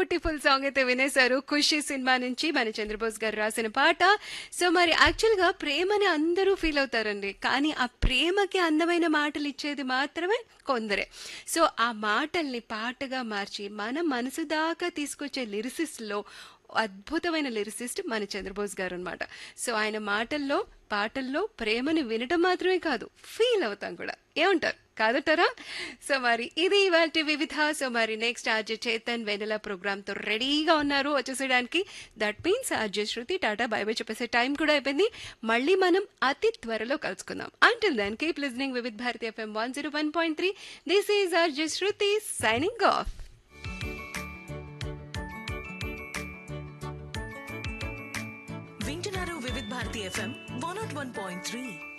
beautiful song అయితే వినేశారు ఖుషి cinema నుంచి మన చంద్రబోస్ గారు రాసిన పాట సో మరి యాక్చువల్ గా ప్రేమని అందరూ ఫీల్ అవుతారండి కానీ ఆ ప్రేమకి అందమైన మాటలు ఇచ్చేది మాత్రమే కొందరే సో ఆ మాటల్ని పాటగా మార్చి మన మనసు దాకా తీసుకొచ్చే లిరిసిస్ లో అద్భుతమైన లిరిసిస్ట్ మన చంద్రబోస్ గారు అనమాట సో ఆయన మాటల్లో పాటల్లో ప్రేమని వినటం మాత్రమే కాదు ఫీల్ అవుతాం కూడా ఏమంటారు కాదంటారా సో మరి ఇది ఇవాళ వివిధ సో మరి next RJ Chetan Vennela programme తో రెడీగా ఉన్నారు వచ్చేసేయడానికి దట్ మీన్స్ ఆర్జే శృతి టాటా బై బై చెప్పేసే టైం కూడా అయిపోయింది మళ్ళీ మనం అతి త్వరలో కలుసుకుందాం until then keep listening Vividh Bharati FM one zero one point three this is RJ Shruti signing off వింటున్నారు Vividh Bharati FM one nought one point three